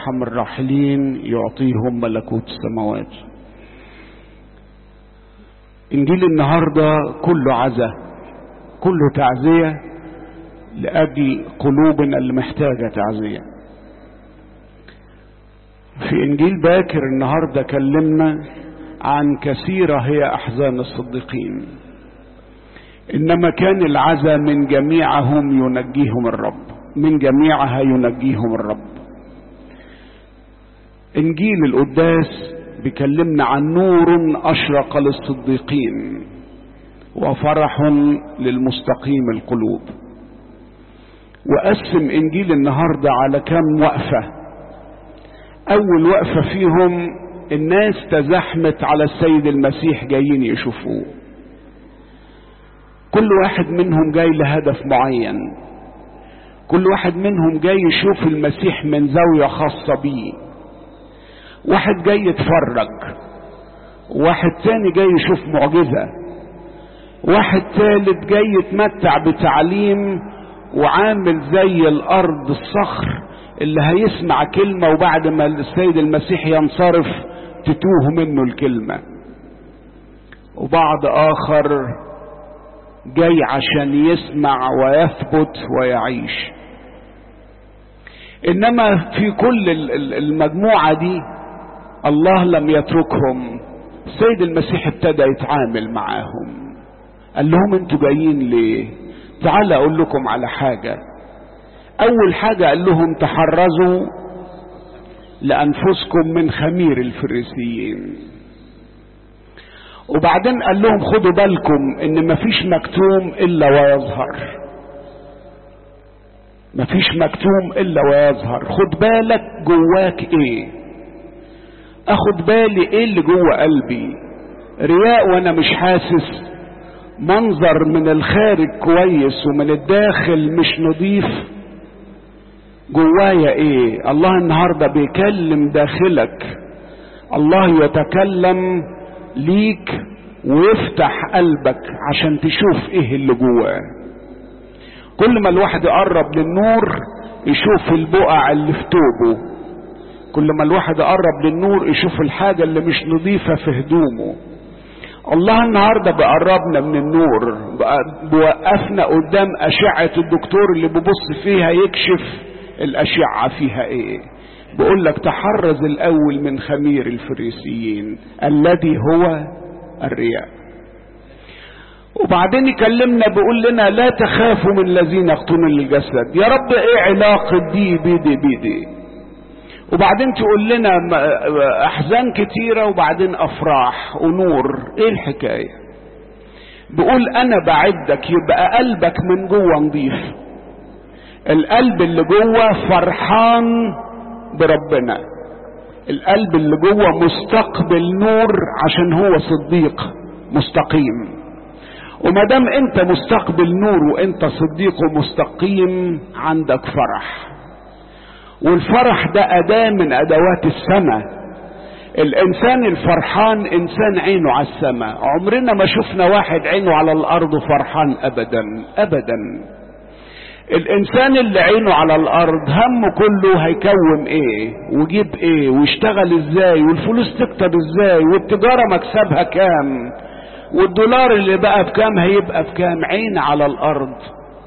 أرحم الراحلين يعطيهم ملكوت السماوات إنجيل النهاردة كله عزة كله تعزية لأجل قلوبنا اللي محتاجة تعزية في إنجيل باكر النهاردة كلمنا عن كثيرة هي أحزان الصديقين إنما كان العزا من جميعهم ينجيهم الرب من جميعها ينجيهم الرب إنجيل القداس بيكلمنا عن نور أشرق للصديقين وفرح للمستقيم القلوب وقسم إنجيل النهاردة على كم وقفة أول وقفة فيهم الناس تزحمت على السيد المسيح جايين يشوفوه كل واحد منهم جاي لهدف معين كل واحد منهم جاي يشوف المسيح من زاوية خاصة بيه واحد جاي يتفرج واحد تاني جاي يشوف معجزة واحد تالت جاي يتمتع بتعليم وعامل زي الأرض الصخر اللي هيسمع كلمة وبعد ما السيد المسيح ينصرف تتوه منه الكلمة وبعض آخر جاي عشان يسمع ويثبت ويعيش انما في كل المجموعه دي الله لم يتركهم السيد المسيح ابتدى يتعامل معاهم قال لهم انتوا جايين ليه تعال اقول لكم على حاجه اول حاجه قال لهم تحرزوا لانفسكم من خمير الفريسيين وبعدين قال لهم خدوا بالكم ان مفيش مكتوم الا ويظهر مفيش مكتوم الا ويظهر خد بالك جواك ايه اخد بالي ايه اللي جوه قلبي رياء وانا مش حاسس منظر من الخارج كويس ومن الداخل مش نظيف جوايا ايه الله النهارده بيكلم داخلك الله يتكلم ليك ويفتح قلبك عشان تشوف ايه اللي جواه كل ما الواحد يقرب للنور يشوف البقع اللي في توبه كل ما الواحد يقرب للنور يشوف الحاجة اللي مش نظيفة في هدومه الله النهارده بيقربنا من النور بوقفنا قدام أشعة الدكتور اللي بيبص فيها يكشف الأشعة فيها إيه بيقول لك تحرز الأول من خمير الفريسيين الذي هو الرياء وبعدين يكلمنا بيقول لنا لا تخافوا من الذين يقتلون الجسد يا رب ايه علاقة دي بيدي بيدي وبعدين تقول لنا احزان كتيرة وبعدين افراح ونور ايه الحكاية بيقول انا بعدك يبقى قلبك من جوه نظيف القلب اللي جوه فرحان بربنا القلب اللي جوه مستقبل نور عشان هو صديق مستقيم وما دام انت مستقبل نور وانت صديق ومستقيم عندك فرح والفرح ده اداه من ادوات السماء الانسان الفرحان انسان عينه على السماء عمرنا ما شفنا واحد عينه على الارض فرحان ابدا ابدا الانسان اللي عينه على الارض همه كله هيكون ايه ويجيب ايه ويشتغل ازاي والفلوس تكتر ازاي والتجارة مكسبها كام والدولار اللي بقى بكام هيبقى بكام عين على الارض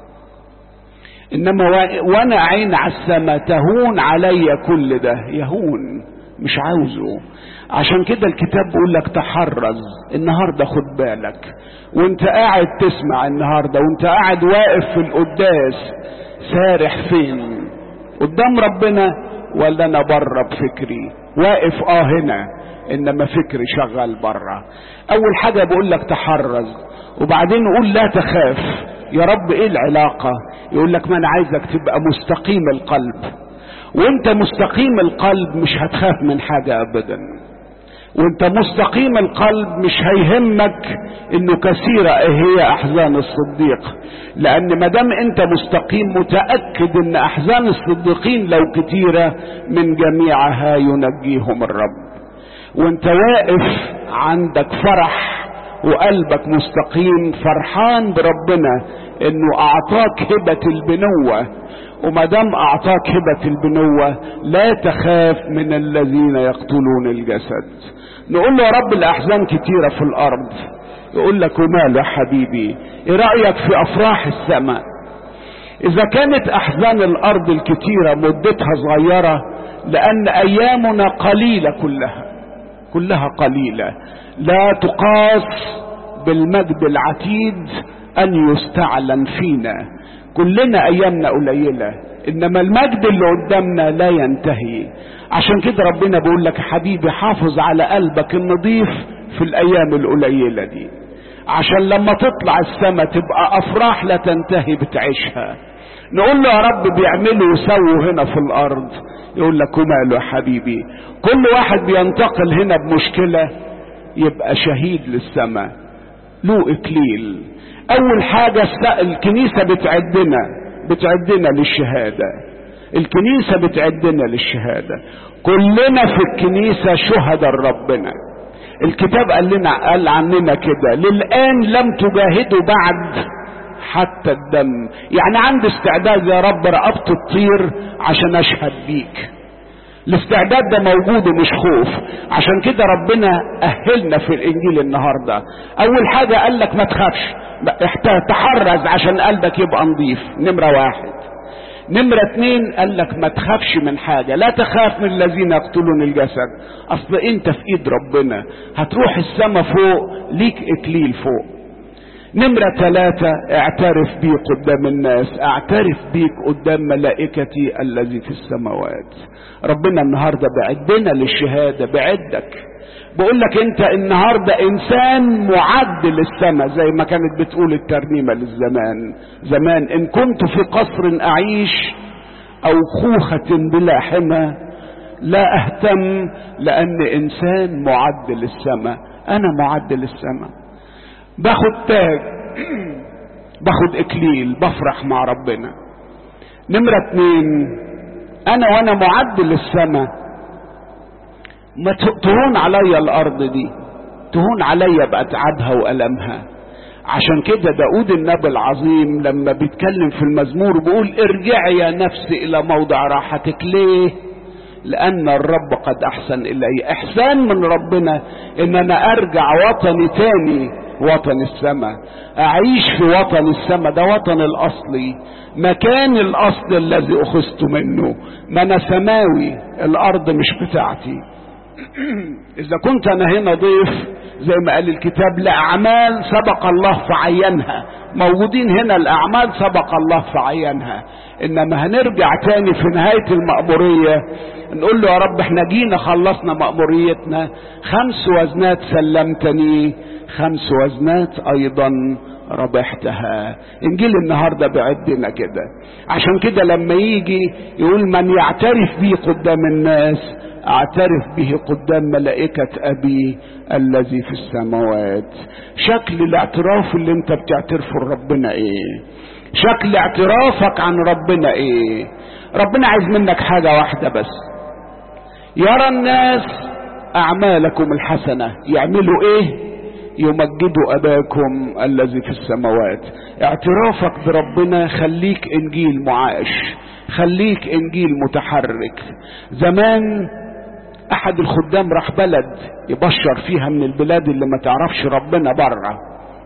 انما وانا عين على السماء تهون عليا كل ده يهون مش عاوزه عشان كده الكتاب بيقول لك تحرز النهارده خد بالك وانت قاعد تسمع النهارده وانت قاعد واقف في القداس سارح فين قدام ربنا ولا انا بره بفكري واقف اه هنا انما فكري شغال بره اول حاجه بقول لك تحرز وبعدين قول لا تخاف يا رب ايه العلاقه يقول لك ما انا عايزك تبقى مستقيم القلب وانت مستقيم القلب مش هتخاف من حاجه ابدا وانت مستقيم القلب مش هيهمك انه كثيرة هي احزان الصديق لان ما دام انت مستقيم متأكد ان احزان الصديقين لو كثيرة من جميعها ينجيهم الرب وانت واقف عندك فرح وقلبك مستقيم فرحان بربنا انه اعطاك هبة البنوة وما دام اعطاك هبة البنوة لا تخاف من الذين يقتلون الجسد نقول له يا رب الاحزان كتيرة في الارض يقول لك وماله يا حبيبي ايه رأيك في افراح السماء اذا كانت احزان الارض الكتيرة مدتها صغيرة لان ايامنا قليلة كلها كلها قليلة لا تقاس بالمجد العتيد ان يستعلن فينا كلنا ايامنا قليلة انما المجد اللي قدامنا لا ينتهي عشان كده ربنا بيقول لك حبيبي حافظ على قلبك النظيف في الايام القليلة دي عشان لما تطلع السماء تبقى افراح لا تنتهي بتعيشها نقول له يا رب بيعملوا وسووا هنا في الارض يقول لك وماله يا حبيبي كل واحد بينتقل هنا بمشكلة يبقى شهيد للسماء له اكليل اول حاجة الكنيسة بتعدنا بتعدنا للشهادة الكنيسة بتعدنا للشهادة كلنا في الكنيسة شهداء ربنا الكتاب قال لنا قال عننا كده للآن لم تجاهدوا بعد حتى الدم يعني عندي استعداد يا رب رقبت الطير عشان اشهد بيك الاستعداد ده موجود ومش خوف عشان كده ربنا اهلنا في الانجيل النهارده اول حاجه قال لك ما تخافش تحرز عشان قلبك يبقى نظيف نمره واحد نمرة اتنين قال لك ما تخافش من حاجة لا تخاف من الذين يقتلون الجسد اصل انت في ايد ربنا هتروح السما فوق ليك اكليل فوق نمرة ثلاثة اعترف بي قدام الناس اعترف بيك قدام ملائكتي الذي في السماوات ربنا النهاردة بعدنا للشهادة بعدك بقول لك انت النهاردة انسان معد للسماء زي ما كانت بتقول الترنيمة للزمان زمان ان كنت في قصر اعيش او خوخة بلا حمى لا اهتم لان انسان معد للسماء انا معد للسماء باخد تاج باخد اكليل بفرح مع ربنا نمرة اتنين انا وانا معد للسماء ما تهون عليا الارض دي تهون عليا باتعابها والمها عشان كده داود النبي العظيم لما بيتكلم في المزمور بيقول ارجعي يا نفسي الى موضع راحتك ليه لان الرب قد احسن الي احسان من ربنا ان انا ارجع وطني تاني وطن السماء اعيش في وطن السماء ده وطن الاصلي مكان الاصل الذي اخذت منه ما انا سماوي الارض مش بتاعتي اذا كنت انا هنا ضيف زي ما قال الكتاب لاعمال سبق الله فعينها موجودين هنا الاعمال سبق الله فعينها انما هنرجع تاني في نهاية المأمورية نقول له يا رب احنا جينا خلصنا مأموريتنا خمس وزنات سلمتني خمس وزنات ايضا ربحتها انجيل النهارده بعدنا كده عشان كده لما يجي يقول من يعترف بي قدام الناس اعترف به قدام ملائكة ابي الذي في السماوات شكل الاعتراف اللي انت بتعترفه لربنا ايه شكل اعترافك عن ربنا ايه ربنا عايز منك حاجة واحدة بس يرى الناس اعمالكم الحسنة يعملوا ايه يمجدوا اباكم الذي في السماوات اعترافك بربنا خليك انجيل معاش خليك انجيل متحرك زمان احد الخدام راح بلد يبشر فيها من البلاد اللي ما تعرفش ربنا بره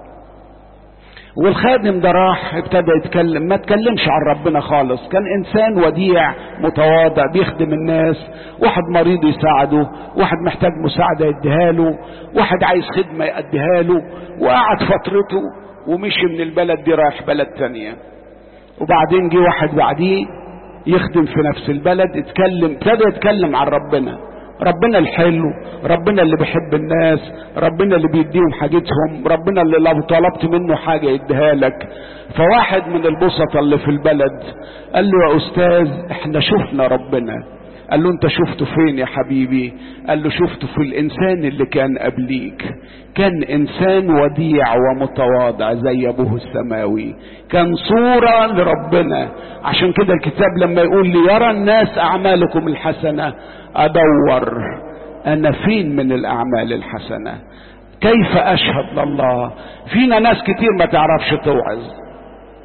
والخادم ده راح ابتدى يتكلم ما تكلمش عن ربنا خالص كان انسان وديع متواضع بيخدم الناس واحد مريض يساعده واحد محتاج مساعدة يديها له واحد عايز خدمة يأديها له وقعد فترته ومشي من البلد دي رايح بلد تانية وبعدين جه واحد بعديه يخدم في نفس البلد اتكلم ابتدى يتكلم عن ربنا ربنا الحلو ربنا اللي بيحب الناس ربنا اللي بيديهم حاجتهم ربنا اللي لو طلبت منه حاجة يديها لك فواحد من البسطة اللي في البلد قال له يا أستاذ احنا شفنا ربنا قال له انت شفته فين يا حبيبي قال له شفته في الانسان اللي كان قبليك كان انسان وديع ومتواضع زي ابوه السماوي كان صورة لربنا عشان كده الكتاب لما يقول لي يرى الناس اعمالكم الحسنة ادور انا فين من الاعمال الحسنة كيف اشهد لله فينا ناس كتير ما تعرفش توعظ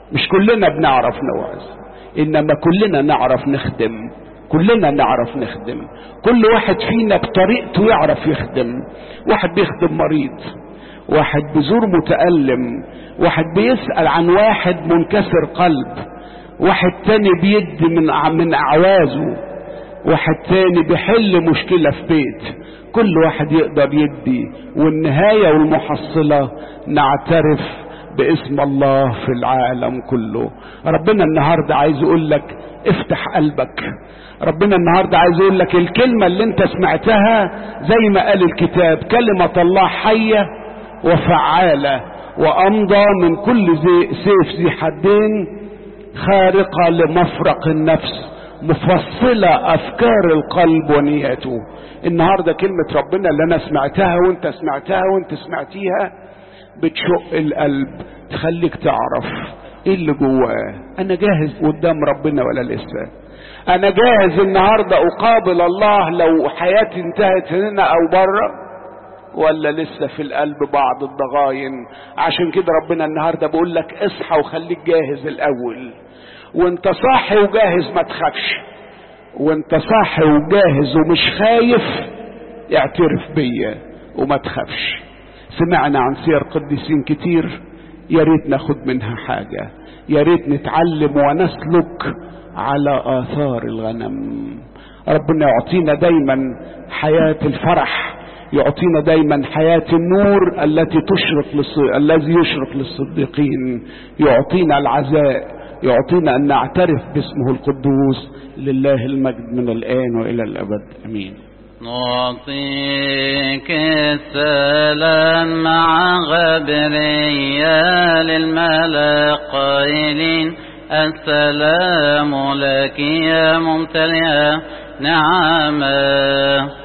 مش كلنا بنعرف نوعظ انما كلنا نعرف نخدم كلنا نعرف نخدم كل واحد فينا بطريقته يعرف يخدم واحد بيخدم مريض واحد بزور متألم واحد بيسأل عن واحد منكسر قلب واحد تاني بيدي من من أعوازه واحد تاني بيحل مشكلة في بيت كل واحد يقدر يدي والنهاية والمحصلة نعترف باسم الله في العالم كله ربنا النهاردة عايز يقول لك افتح قلبك ربنا النهاردة عايز يقول لك الكلمة اللي انت سمعتها زي ما قال الكتاب كلمة الله حية وفعالة وأمضى من كل زي سيف ذي حدين خارقة لمفرق النفس مفصلة أفكار القلب ونياته النهاردة كلمة ربنا اللي أنا سمعتها وأنت سمعتها وأنت سمعتيها بتشق القلب تخليك تعرف ايه اللي جواه انا جاهز قدام ربنا ولا لسه انا جاهز النهارده اقابل الله لو حياتي انتهت هنا او بره ولا لسه في القلب بعض الضغاين عشان كده ربنا النهارده بيقول لك اصحى وخليك جاهز الاول وانت صاحي وجاهز ما تخافش وانت صاحي وجاهز ومش خايف اعترف بيا وما تخافش سمعنا عن سير قديسين كتير يا ريت ناخد منها حاجة يا ريت نتعلم ونسلك على آثار الغنم ربنا يعطينا دايما حياة الفرح يعطينا دايما حياة النور التي تشرق للص... الذي يشرق للصديقين يعطينا العزاء يعطينا أن نعترف باسمه القدوس لله المجد من الآن وإلى الأبد أمين نعطيك السلام مع غبريال الملك قائلين السلام لك يا ممتلئة نعمة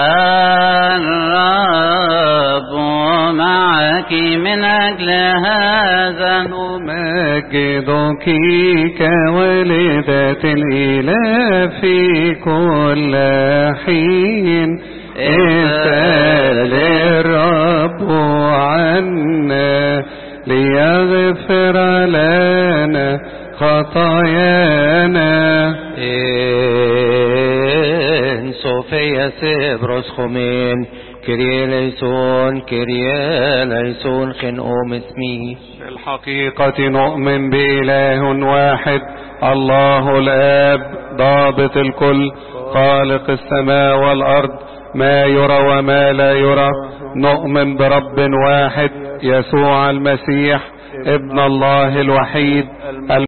الرب معك من أجل هذا نمجدك كوالدة الإله في كل حين اسأل الرب عنا ليغفر لنا خطايانا إن صوفيا سبرس خمين كريه ليسون كريه ليسون خنقوم اسمي في الحقيقة نؤمن بإله واحد الله الآب ضابط الكل خالق السماء والأرض ما يرى وما لا يرى نؤمن برب واحد يسوع المسيح ابن الله الوحيد